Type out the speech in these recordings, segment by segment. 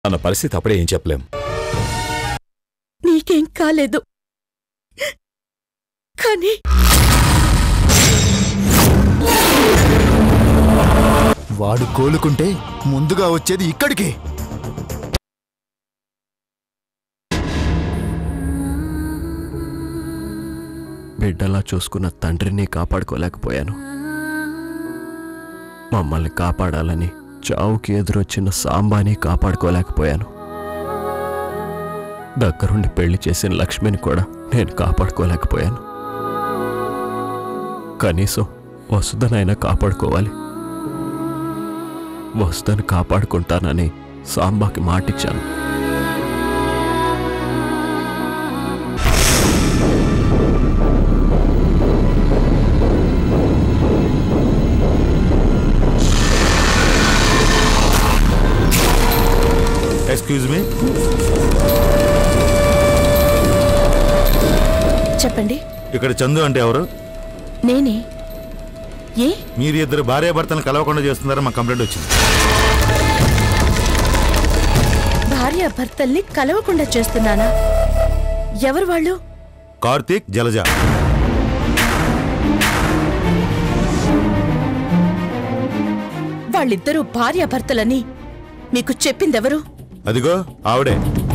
అన్న పరిస్థితి అప్పుడే ఏం చెప్పలేం నీకేం కాలేదు కానీ వాడు కోలుకుంటే ముందుగా వచ్చేది ఇక్కడికి బిడ్డలా చూసుకున్న తండ్రిని కాపాడుకోలేకపోయాను మమ్మల్ని కాపాడాలని చావుకి ఎదురొచ్చిన సాంబాని కాపాడుకోలేకపోయాను దగ్గరుండి పెళ్లి చేసిన లక్ష్మిని కూడా నేను కాపాడుకోలేకపోయాను కనీసం వసుధనైనా కాపాడుకోవాలి వసుధను కాపాడుకుంటానని సాంబాకి మాటిచ్చాను ఎక్స్క్యూజ్ మీ చెప్పండి ఇక్కడ చందు అంటే ఎవరు నేనే ఏ మీరు ఇద్దరు భార్యాభర్తలను కలవకుండా చేస్తున్నారని మా కంప్లైంట్ వచ్చింది భార్య భర్తల్ని కలవకుండా చేస్తున్నానా ఎవరు వాళ్ళు కార్తీక్ జలజ వాళ్ళిద్దరూ భార్య భర్తలని మీకు చెప్పిందెవరు అదిగో ఆవిడే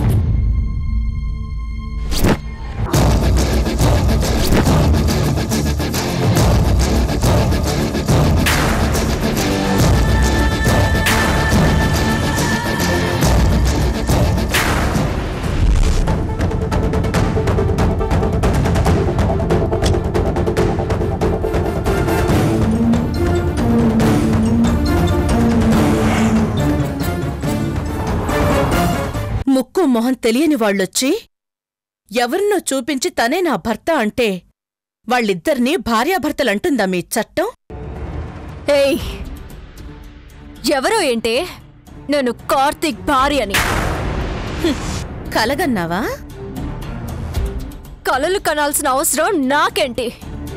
ముక్కు మొహం తెలియని వాళ్ళొచ్చి ఎవరినో చూపించి తనే నా భర్త అంటే వాళ్ళిద్దరినీ భార్యాభర్తలంటుందా మీ చట్టం ఏయ్ ఎవరో ఏంటే నేను కార్తీక్ భార్యని కలగన్నావా కలలు కనాల్సిన అవసరం నాకేంటి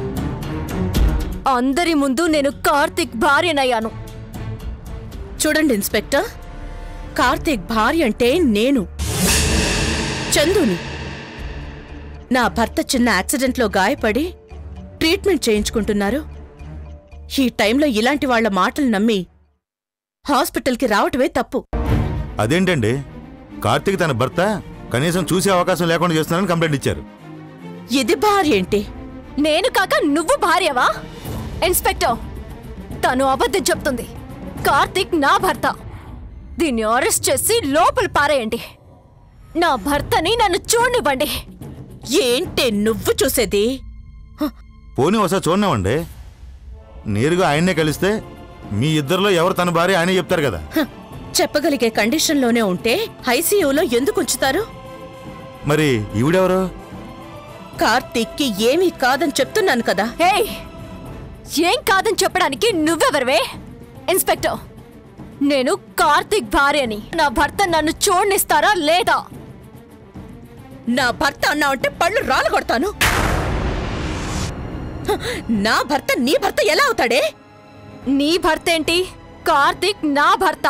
అందరి ముందు నేను కార్తీక్ భార్యనయ్యాను చూడండి ఇన్స్పెక్టర్ కార్తీక్ భార్య అంటే నేను చందుని నా భర్త చిన్న యాక్సిడెంట్లో గాయపడి ట్రీట్మెంట్ చేయించుకుంటున్నారు ఈ టైంలో ఇలాంటి వాళ్ళ మాటలు నమ్మి హాస్పిటల్కి రావటమే తప్పు అదేంటండి కార్తీక్ తన భర్త కనీసం చూసే అవకాశం లేకుండా చేస్తున్నారని కంప్లైంట్ ఇచ్చారు ఇది భార్య ఏంటి నేను కాక నువ్వు భార్యవా ఇన్స్పెక్టర్ తను అబద్ధం చెప్తుంది కార్తీక్ నా భర్త దీన్ని అరెస్ట్ చేసి లోపల పారేయండి నా భర్తని నన్ను చూడనివ్వండి ఏంటే నువ్వు చూసేది పోనీ ఒకసారి చూడనివ్వండి నేరుగా ఆయన్నే కలిస్తే మీ ఇద్దరిలో ఎవరు తన భార్య ఆయనే చెప్తారు కదా హ, చెప్పగలిగే కండిషన్లోనే ఉంటే ఐసీయూలో ఎందుకు ఉంచుతారు మరి ఈవిడెవరు కార్తీక్కి ఏమీ కాదని చెప్తున్నాను కదా హేయ్ ఏం కాదని చెప్పడానికి నువ్వెవరివే ఇన్స్పెక్టర్ నేను కార్తీక్ భార్యని నా భర్త నన్ను చూడనిస్తారా లేదా నా భర్త అన్నావంటే పళ్ళు రాలు కొడతాను హ, నా భర్త నీ భర్త ఎలా అవుతాడే నీ భర్త ఏంటి కార్తీక్ నా భర్త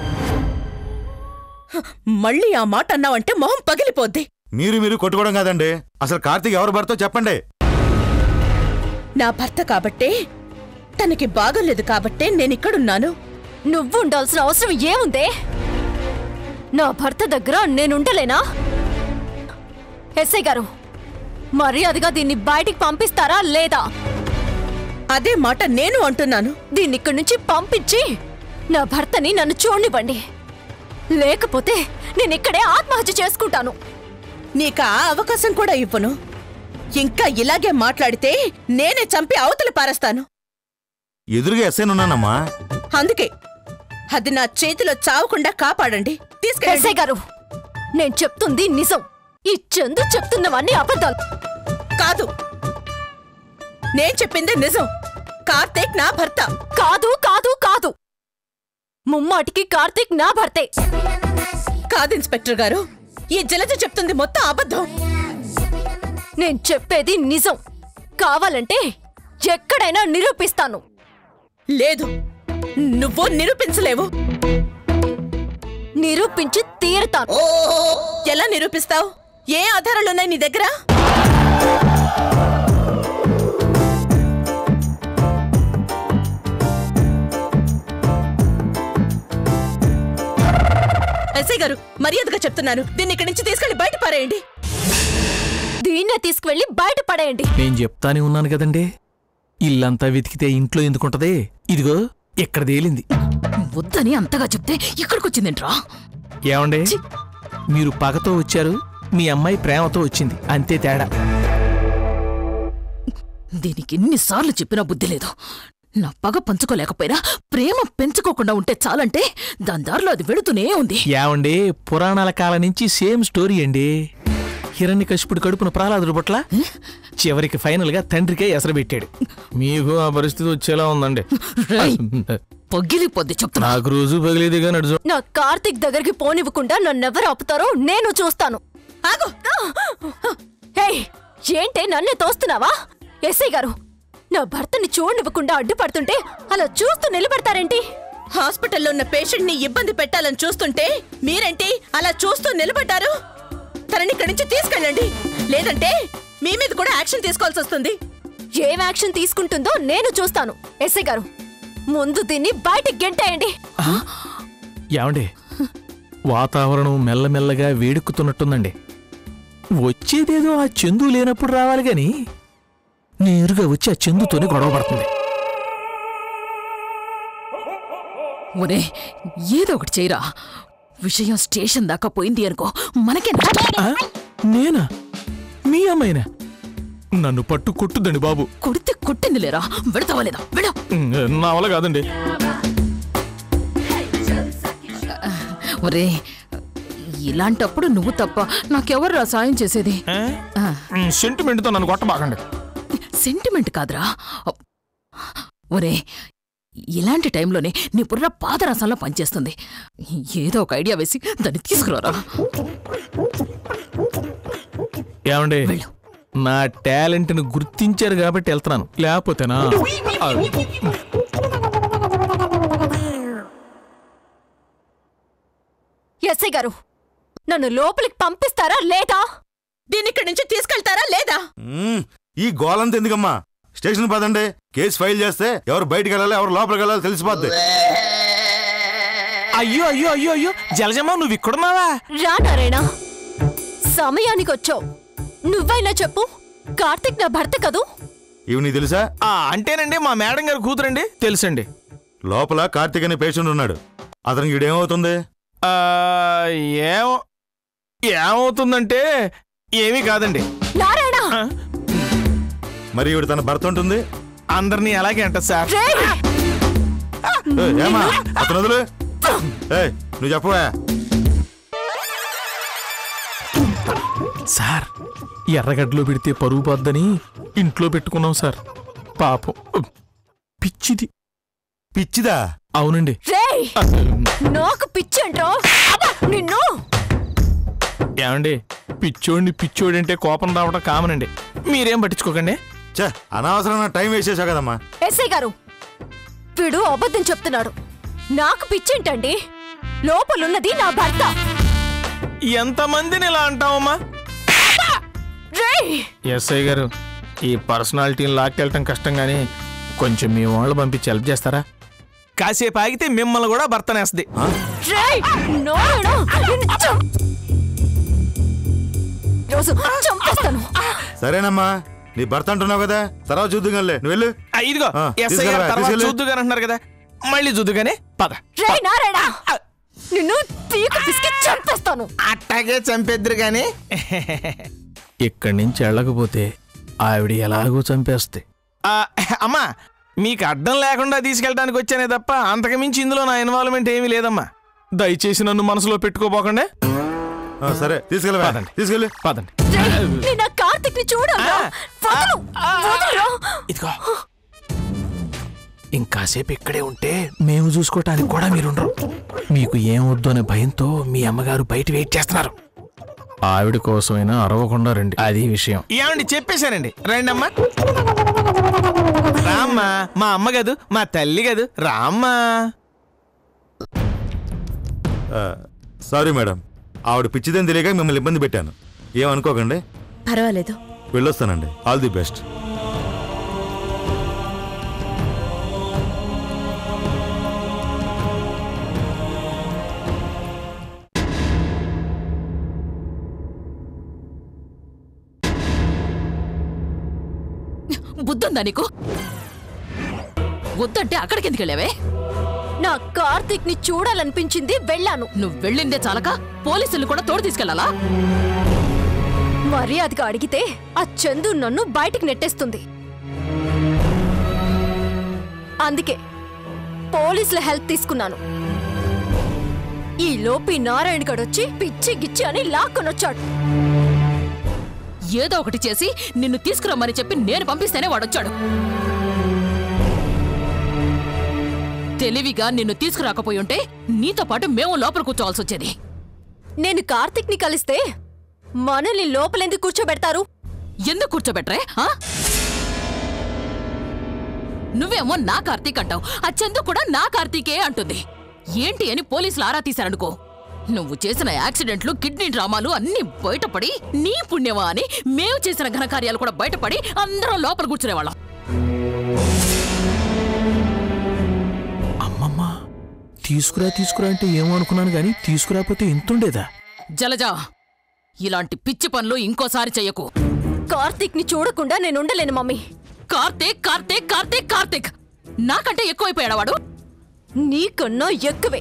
మళ్ళీ ఆ మాట అన్నావంటే మొహం పగిలిపోద్ది మీరు మీరు కొట్టుకోవడం కాదండి అసలు కార్తీక్ ఎవరు భర్తో చెప్పండి నా భర్త కాబట్టే తనకి బాగోలేదు కాబట్టే నేనిక్కడున్నాను నువ్వు ఉండాల్సిన అవసరం ఏముందే నా భర్త దగ్గర నేనుండలేనా ఎస్ఐ గారు మర్యాదగా దీన్ని బయటికి పంపిస్తారా లేదా అదే మాట నేను అంటున్నాను దీన్ని ఇక్కడి నుంచి పంపించి నా భర్తని నన్ను చూడనివ్వండి లేకపోతే నేను ఇక్కడే ఆత్మహత్య చేసుకుంటాను నీకు ఆ అవకాశం కూడా ఇవ్వను ఇంకా ఇలాగే మాట్లాడితే నేనే చంపి అవతల పారేస్తాను ఎదురుగా ఎస్ఐనున్నానమ్మా అందుకే అది నా చేతిలో చావకుండా కాపాడండి ఎస్ఐ తీసుకెళ్ళి గారు నేను చెప్తుంది నిజం ఈ చందు చెప్తున్నవన్నీ అబద్ధాలు కాదు నేను చెప్పింది నిజం కార్తీక్ నా భర్త కాదు కాదు కాదు ముమ్మాటికి కార్తీక్ నా భర్తే కాదు ఇన్స్పెక్టర్ గారు ఈ జలజ చెప్తుంది మొత్తం అబద్ధం నేను చెప్పేది నిజం కావాలంటే ఎక్కడైనా నిరూపిస్తాను లేదు నువ్వు నిరూపించలేవు నిరూపించి తీరుతాను ఎలా నిరూపిస్తావు ఏ ఆధారాలున్నాయి నీ దగ్గర ఎస్ఐ గారు మర్యాదగా చెప్తున్నాను దీన్ని ఇక్కడి నుంచి తీసుకెళ్లి బయట పారేయండి దీన్నే తీసుకువెళ్ళి బయట పడేయండి నేను చెప్తానే ఉన్నాను కదండి ఇల్లంతా వెతికితే ఇంట్లో ఎందుకుంటది ఇదిగో ఇక్కడ తేలింది వద్దని అంతగా చెప్తే ఇక్కడికొచ్చిందేంట్రా ఏమండి మీరు పగతో వచ్చారు మీ అమ్మాయి ప్రేమతో వచ్చింది అంతే తేడా దీనికి ఎన్నిసార్లు చెప్పినా బుద్ధి లేదు నా పగ పంచుకోలేకపోయినా ప్రేమ పెంచుకోకుండా ఉంటే చాలంటే దాని దారిలో అది వెళుతూనే ఉంది ఏమండి పురాణాల కాలం నుంచి సేమ్ స్టోరీ అండి హిరణ్య కశిపుడు కడుపున ప్రహ్లాదుడు పట్ల చివరికి ఫైనల్ గా తండ్రికే ఎసరు పెట్టాడు మీకు ఆ పరిస్థితి వచ్చేలా ఉందండి రేయ్, పగిలిపోద్ది చెప్తున్నా నాకు రోజు పగిలేదిగా నడుచు నా కార్తిక్ దగ్గరికి పోనివ్వకుండా నన్నెవరు ఆపుతారో నేను చూస్తాను ఆగు హే ఏంటే నన్నే తోస్తున్నావా ఎస్ఐ గారు నా భర్తని చూడనివ్వకుండా అడ్డుపడుతుంటే అలా చూస్తూ నిలబడతారేంటి హాస్పిటల్లో ఉన్న పేషెంట్ ని ఇబ్బంది పెట్టాలని చూస్తుంటే మీరేంటి అలా చూస్తూ నిలబడ్డారు తనని ఇక్కడి నుంచి తీసుకెళ్ళండి లేదంటే మీ మీద కూడా యాక్షన్ తీసుకోవాల్సి వస్తుంది ఏం యాక్షన్ తీసుకుంటుందో నేను చూస్తాను ఎస్ఐ గారు ముందు దీన్ని బయటికి గెంటేయండి ఏమండి వాతావరణం మెల్లమెల్లగా వేడెక్కుతున్నట్టుందండి వచ్చేదేదో ఆ చందు లేనప్పుడు రావాలి గాని నేరుగా వచ్చి ఆ చందుతోనే గొడవ పడుతుంది ఒరే ఏదో ఒకటి చేయరా విషయం స్టేషన్ దాకా పోయింది అనుకో మనకే ఆ? నేనా మీ అమ్మాయినా నన్ను పట్టు కొట్టుదండి బాబు కొడితే కొట్టింది లేరా వెళతావా లేదా వెళ ఉమ్, నా వల్ల కాదండి ఒరే ఇలాంటప్పుడు నువ్వు తప్ప నాకెవర్రా సాయం చేసేది ఆ? ఉమ్, సెంటిమెంట్తో నన్ను కొట్టబాకండి సెంటిమెంట్ కాదురా ఒరే ఇలాంటి టైంలోనే నీ బుర్ర పాదరసంలో పనిచేస్తుంది ఏదో ఒక ఐడియా వేసి దాన్ని తీసుకురారా ఏమండి వెళ్ళు. నా టాలెంట్ ని గుర్తించారు కాబట్టి వెళ్తున్నాను లేకపోతేనా ఆ, ఎస్ఐ గారు నన్ను లోపలికి పంపిస్తారా లేదా దీన్ని ఇక్కడి నుంచి తీసుకెళ్తారా లేదా మ్మ్. ఈ గోలంత ఎందుకమ్మా స్టేషన్ పదండి కేసు ఫైల్ చేస్తే ఎవరు బయటికి వెళ్ళాలి ఎవరు లోపలికి వెళ్ళాలి తెలిసిపోద్ది అయ్యో అయ్యో అయ్యో అయ్యో జలజమ్మ నువ్వు ఇక్కడున్నావా రా నారాయణ సమయానికి వచ్చావు నువ్వైనా చెప్పు కార్తిక్ నా భర్త కదూ ఇవి నీకు తెలుసా ఆ, అంటేనండి మా మేడం గారు కూతురండి తెలుసండి లోపల కార్తీక్ అనే పేషెంట్ ఉన్నాడు అతనికి ఈడేమవుతుంది ఆ, ఏం ఏమవుతుందంటే ఏమీ కాదండి నారాయణ ఆ, మరి ఈవిడ తన భర్త ఉంటుంది అందరినీ అలాగే అంటారు సార్ రేయ్! ఏయ్, ఏమా అతను వదులు ఏయ్, నువ్వు చెప్పవా సార్ ఎర్రగడ్డలో పెడితే పరుగు పోద్దని ఇంట్లో పెట్టుకున్నాం సార్ పాపం పిచ్చిది పిచ్చిదా అవునండి రేయ్ నాకు పిచ్చంట్రో నిన్ను ఏమండి పిచ్చోడిని పిచ్చోడంటే కోపం రావడం కామన్ అండి మీరేం పట్టించుకోకండి చే అనవసరమైన టైం వేస్ట్ చేసావు కదమ్మా ఎస్ఐ గారు వీడు అబద్ధం చెప్తున్నాడు నాకు పిచ్చేంటండి లోపలున్నది నా భర్త ఎంతమందిని ఇలా అంటావమ్మా రేయ్ ఎస్ఐ గారు ఈ పర్సనాలిటీని లాక్కెళ్ళటం కష్టం కానీ కొంచెం మీ వాళ్ళు పంపించి హెల్ప్ చేస్తారా కాసేపు ఆగితే మిమ్మల్ని కూడా భర్తనేస్తుంది రేయ్ నారాయణ నిన్ను చం- రోజు చంపేస్తాను సరేనమ్మా నీ భర్త అంటున్నావు కదా తర్వాత చూద్దుగానిలే నువ్వు వెళ్ళు ఆ, ఇదిగో ఆ, ఎస్ఐ గారు తీసుకెళ్ళరా, తర్వాత తీసుకెళ్ళు. చూద్దుగాని అంటున్నారు కదా మళ్ళీ చూద్దుగానే పద రేయ్ నారాయణ నిన్ను పీకు పిసికి చంపేస్తాను అట్టాగే చంపేద్దరు గాని ఇక్కడి నుంచి వెళ్ళకపోతే ఆవిడ ఎలాగో చంపేస్తే అమ్మా మీకు అడ్డం లేకుండా తీసుకెళ్ళడానికి వచ్చానే తప్ప అంతకు మించి ఇందులో నా ఇన్వాల్వ్మెంట్ ఏమీ లేదమ్మా దయచేసి నన్ను మనసులో పెట్టుకోపోకండి ఆ, సరే తీసుకెళ్ళవా పదండి. తీసుకెళ్ళు పదండి రేయ్, నేను ఆ కార్తిక్ ని చూడాలా వదలు వదలురా. ఇదిగో ఇంకాసేపు ఇక్కడే ఉంటే మేము చూసుకోవటానికి కూడా మీరుండరు మీకు ఏం వద్దు అనే భయంతో మీ అమ్మగారు బయట వెయిట్ చేస్తున్నారు ఆవిడ కోసమైనా అరవకుండా రండి అది విషయం ఏమండి చెప్పేశానండి రండి అమ్మా రామ్మా మా అమ్మ గదు మా తల్లి గదు రామ్మా ఆ, సారీ మేడం ఆవిడ పిచ్చిదని తెలియక మిమ్మల్ని ఇబ్బంది పెట్టాను ఏమనుకోకండి పర్వాలేదు వెళ్ళొస్తానండి ఆల్ ది బెస్ట్ బుద్ధుందా నీకు వద్దంటే అక్కడికి ఎందుకు వెళ్ళావే నా కార్తీక్ ని చూడాలనిపించింది వెళ్ళాను నువ్వు వెళ్ళిందే చాలక పోలీసులు కూడా తోడు తీసుకెళ్లాలా మర్యాదగా అడిగితే ఆ చందు నన్ను బయటికి నెట్టేస్తుంది అందుకే పోలీసుల హెల్ప్ తీసుకున్నాను ఈ లోపి నారాయణ గడొచ్చి పిచ్చి గిచ్చి అని లాక్కొనొచ్చాడు ఏదో ఒకటి చేసి నిన్ను తీసుకురమ్మని చెప్పి నేను పంపిస్తేనే వాడొచ్చాడు తెలివిగా నిన్ను తీసుకురాకపోయి ఉంటే నీతో పాటు మేము లోపల కూర్చోవాల్సి వచ్చేది నేను కార్తీక్ ని కలిస్తే మనల్ని లోపలెందుకు కూర్చోబెడతారు ఎందుకు కూర్చోబెట్రే ఆ? నువ్వేమో నా కార్తీక్ అంటావు ఆ చందు కూడా నా కార్తీకే అంటుంది ఏంటి అని పోలీసులు ఆరా తీశారనుకో నువ్వు చేసిన యాక్సిడెంట్లు కిడ్నీ డ్రామాలు అన్నీ బయటపడి నీ పుణ్యమా అని మేము చేసిన ఘనకార్యాలు కూడా బయటపడి అందరం లోపల కూర్చునేవాళ్ళం అమ్మమ్మ తీసుకురా తీసుకురా అంటే ఏమో అనుకున్నాను కానీ తీసుకురాకపోతే ఇంతుండేదా జలజా ఇలాంటి పిచ్చి పనులు ఇంకోసారి చెయ్యకు కార్తీక్ ని చూడకుండా నేను ఉండలేను మమ్మీ కార్తీక్ కార్తీక్ కార్తీక్ కార్తీక్ నాకంటే ఎక్కువైపోయాడు వాడు నీకన్నా ఎక్కువే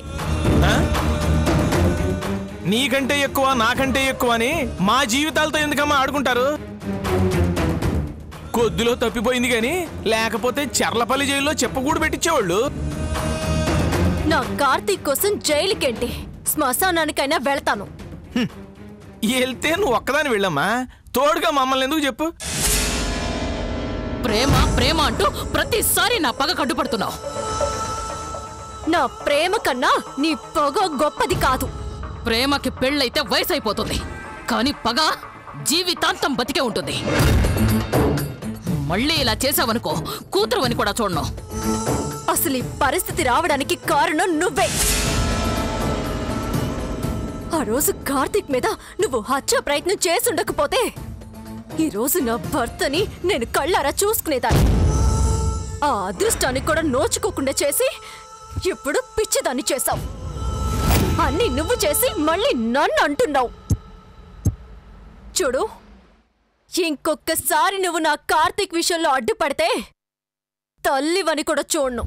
నీకంటే ఎక్కువ నాకంటే ఎక్కువ అని మా జీవితాలతో ఎందుకమ్మా ఆడుకుంటారు కొద్దిలో తప్పిపోయింది కానీ లేకపోతే చెర్లపల్లి జైల్లో చెప్పకూడు పెట్టించేవాళ్ళు నా కార్తీక్ కోసం జైలుకేంటి శ్మశానానికైనా వెళ్తాను వెళ్తే నువ్వు ఒక్కదాని వెళ్ళమ్మా తోడుగా మమ్మల్ని ఎందుకు చెప్పు ప్రేమ ప్రేమ అంటూ ప్రతిసారి నా పగ కట్టుపడుతున్నావు నా ప్రేమ కన్నా నీ పొగ గొప్పది కాదు ప్రేమకి పెళ్ళైతే వయసు అయిపోతుంది కానీ పగ జీవితాంతం బతికే ఉంటుంది మళ్ళీ ఇలా చేసావనుకో కూతురు అని కూడా చూడను అసలు ఈ పరిస్థితి రావడానికి కారణం నువ్వే ఆ రోజు కార్తీక్ మీద నువ్వు హత్య ప్రయత్నం చేసుండకపోతే ఈ రోజు నా భర్తని నేను కళ్ళారా చూసుకునేదాన్ని ఆ అదృష్టాన్ని కూడా నోచుకోకుండా చేసి ఇప్పుడు పిచ్చిదాన్ని చేశావు అన్ని నువ్వు చేసి మళ్ళీ నన్ను అంటున్నావు చూడు ఇంకొక్కసారి నువ్వు నా కార్తీక్ విషయంలో అడ్డుపడితే తల్లివని కూడా చూడను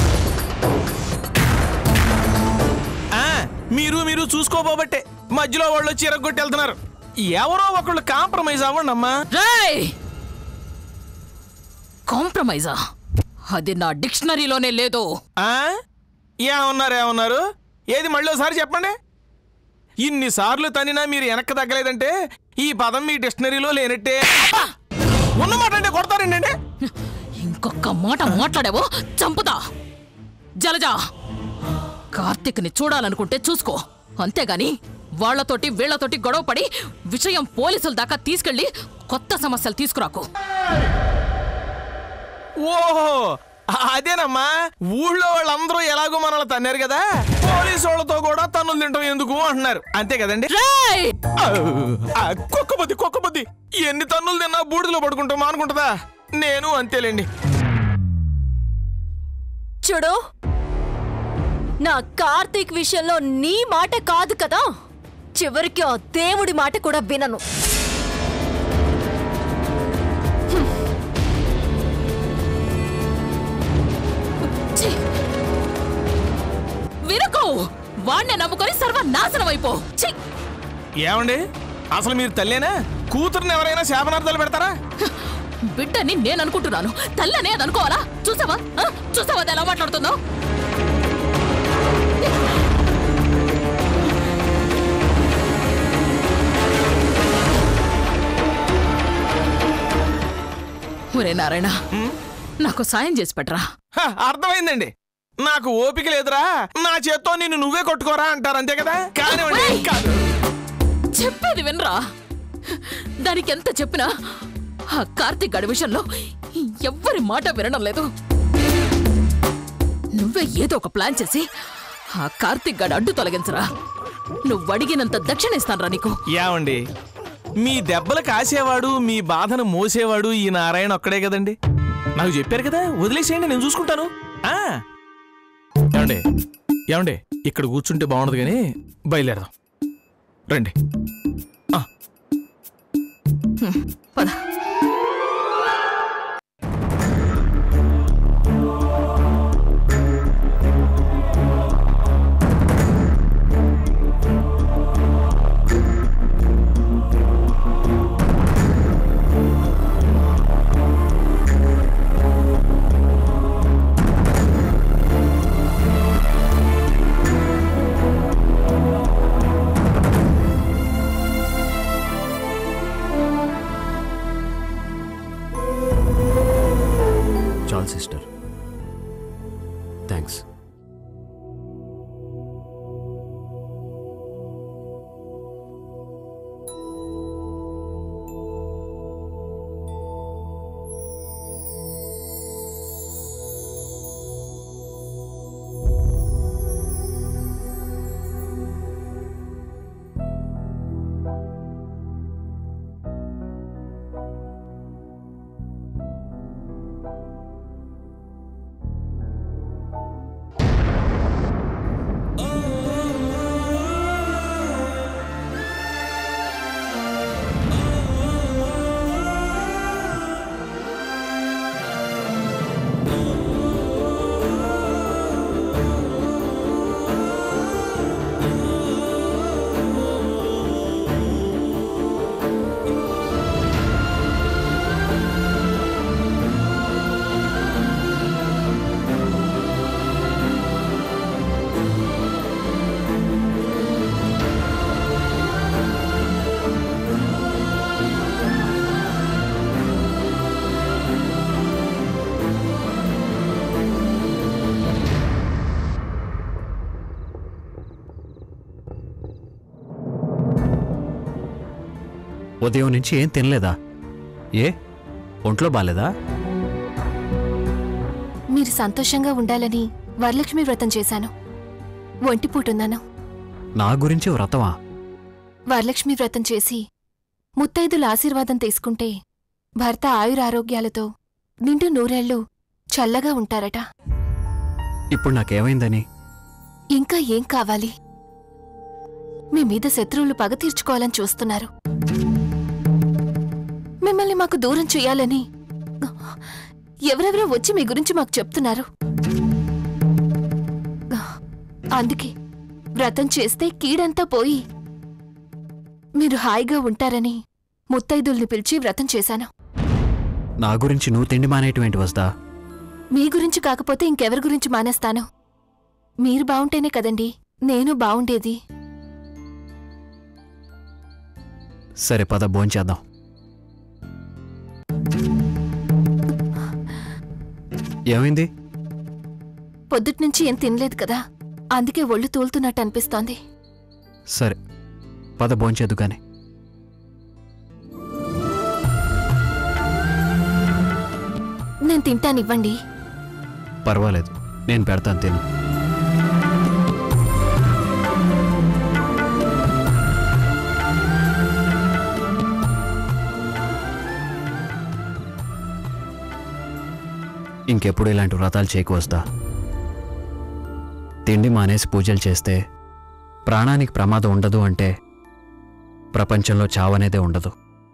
ఆ, మీరు మీరు చూసుకోబోబట్టే మధ్యలో వాళ్ళు వచ్చి ఎరగొట్టి వెళ్తున్నారు ఎవరో ఒకళ్ళు కాంప్రమైజ్ అవ్వండి అమ్మా రేయ్ కాంప్రమైజా అది నా డిక్షనరీలోనే లేదు ఆ? ఏమన్నారు ఏమన్నారు ఏది మళ్ళీ ఒకసారి చెప్పండి ఇన్నిసార్లు తనినా మీరు వెనక్కి తగ్గలేదంటే ఈ పదం మీ డిక్షనరీలో లేనట్టే అబ్బా! ఉన్నమాట అంటే కొడతారండి ఇంకొక మాట మాట్లాడావో చంపుతా జలజా కార్తిక్ని చూడాలనుకుంటే చూసుకో అంతేగాని వాళ్ళతోటి వీళ్లతోటి గొడవపడి విషయం పోలీసుల దాకా తీసుకెళ్లి కొత్త సమస్యలు తీసుకురాకు ఓహో అదేనమ్మా ఊళ్ళో వాళ్ళందరూ ఎలాగో మనల్ని తన్నారు కదా పోలీసు వాళ్ళతో కూడా తన్నులు తింటాం ఎందుకు అంటున్నారు అంతే కదండి రేయ్! ఆ, కుక్క బుద్ధి కుక్క బుద్ధి ఎన్ని తన్నులు తిన్నా బూడిదలో పడుకుంటాం అనుకుంటుందా నేను అంతేలేండి చూడు నా కార్తీక్ విషయంలో నీ మాట కాదు కదా చివరికి ఆ దేవుడి మాట కూడా వినను ఛీ! వినకు వాణ్ణే నమ్ముకొని సర్వనాశనం అయిపో ఛీ! ఏమండి అసలు మీరు తల్లేనా కూతురుని ఎవరైనా శాపనార్థాలు పెడతారా బిడ్డని నేను అనుకుంటున్నాను తల్లనే అది అనుకోవాలా చూసావా ఆ? చూసావా అది ఎలా మాట్లాడుతుందో ఒరే నారాయణ నాకు సాయం చేసి పెట్టరా హ, అర్థమైందండి నాకు ఓపిక లేదురా నా చేత్తో నిన్ను నువ్వే కొట్టుకోరా అంటారు అంతే కదా కానివ్వండి ఏయ్! కాదు చెప్పేది వినరా దానికి ఎంత చెప్పినా ఆ కార్తీక్ గడి విషయంలో ఎవ్వరి మాట వినడం లేదు నువ్వే ఏదో ఒక ప్లాన్ చేసి ఆ కార్తీక్ గడు అడ్డు తొలగించరా నువ్వు అడిగినంత దక్షిణ ఇస్తానురా నీకు ఏమండి మీ దెబ్బలు కాసేవాడు మీ బాధను మోసేవాడు ఈ నారాయణ ఒక్కడే కదండి నాకు చెప్పారు కదా వదిలేసేయండి నేను చూసుకుంటాను ఆ ఏమండి ఏమండి ఇక్కడ కూర్చుంటే బాగుండదు కానీ బయలుదేరదాం రండి ఆ, పద చాలు సిస్టర్ థ్యాంక్స్ ఉదయం నుంచి ఏం తినలేదా ఏ ఒంట్లో బాలేదా మీరు సంతోషంగా ఉండాలని వరలక్ష్మి వ్రతం చేశాను ఒంటిపూటున్నాను నా గురించి వ్రతమా వరలక్ష్మి వ్రతం చేసి ముత్తైదుల ఆశీర్వాదం తీసుకుంటే భర్త ఆయురారోగ్యాలతో నిండు నూరేళ్లు చల్లగా ఉంటారట ఇప్పుడు నాకేమైందని ఇంకా ఏం కావాలి మీ మీద శత్రువులు పగ తీర్చుకోవాలని చూస్తున్నారు మిమ్మల్ని మాకు దూరం చేయాలని ఎవరెవరో వచ్చి మీ గురించి మాకు చెప్తున్నారు అందుకే వ్రతం చేస్తే కీడంతా పోయి మీరు హాయిగా ఉంటారని ముత్తైదుల్ని పిలిచి వ్రతం చేశాను నా గురించి నువ్వు తిండి మానేటువంటి వస్తా మీ గురించి కాకపోతే ఇంకెవరి గురించి మానేస్తాను మీరు బావుంటేనే కదండి నేను బావుండేది సరే పద భోంచేద్దాం ఏమైంది పొద్దుట్నుంచి ఏం తినలేదు కదా అందుకే ఒళ్ళు తూలుతున్నట్టు అనిపిస్తోంది సరే పద భోంచేద్దు కానీ నేను తింటానివ్వండి పర్వాలేదు నేను పెడతాను తిను ఇంకెప్పుడు ఇలాంటి వ్రతాలు చేయకు వస్తా తిండి మానేసి పూజలు చేస్తే ప్రాణానికి ప్రమాదం ఉండదు అంటే ప్రపంచంలో చావనేదే ఉండదు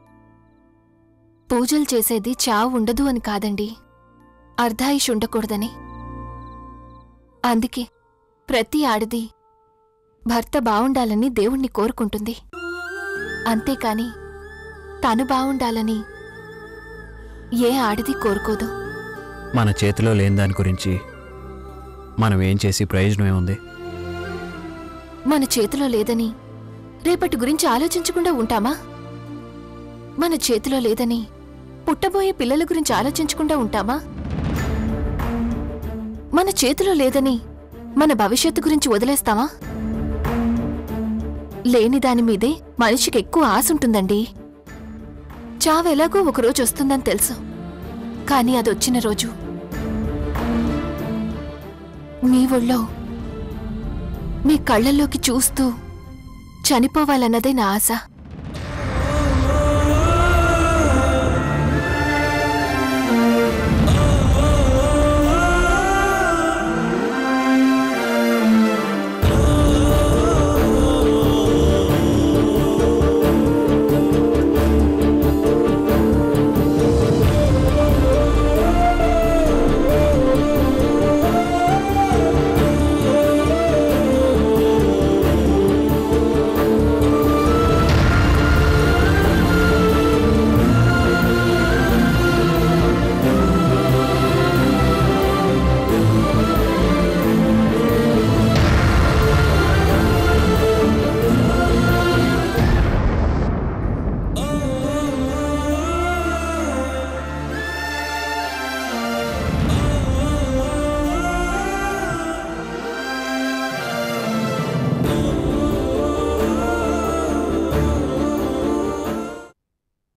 పూజలు చేసేది చావు ఉండదు అని కాదండి అర్ధాయుష్ ఉండకూడదని అందుకే ప్రతి ఆడది భర్త బావుండాలని దేవుణ్ణి కోరుకుంటుంది అంతేకాని తను బావుండాలని ఏ ఆడది కోరుకోదు మన చేతిలో లేని దాని గురించి మనం ఏం చేసి ప్రయోజనం ఏముంది మన చేతిలో లేదని రేపటి గురించి ఆలోచించకుండా ఉంటామా మన చేతిలో లేదని పుట్టబోయే పిల్లల గురించి ఆలోచించకుండా ఉంటామా మన చేతిలో లేదని మన భవిష్యత్తు గురించి వదిలేస్తామా లేని దాని మీదే మనిషికి ఎక్కువ ఆశ ఉంటుందండి చావు ఎలాగో ఒకరోజు వస్తుందని తెలుసు కానీ అదొచ్చిన రోజు మీ ఒళ్ళో మీ కళ్ళల్లోకి చూస్తూ చనిపోవాలన్నదే నా ఆశ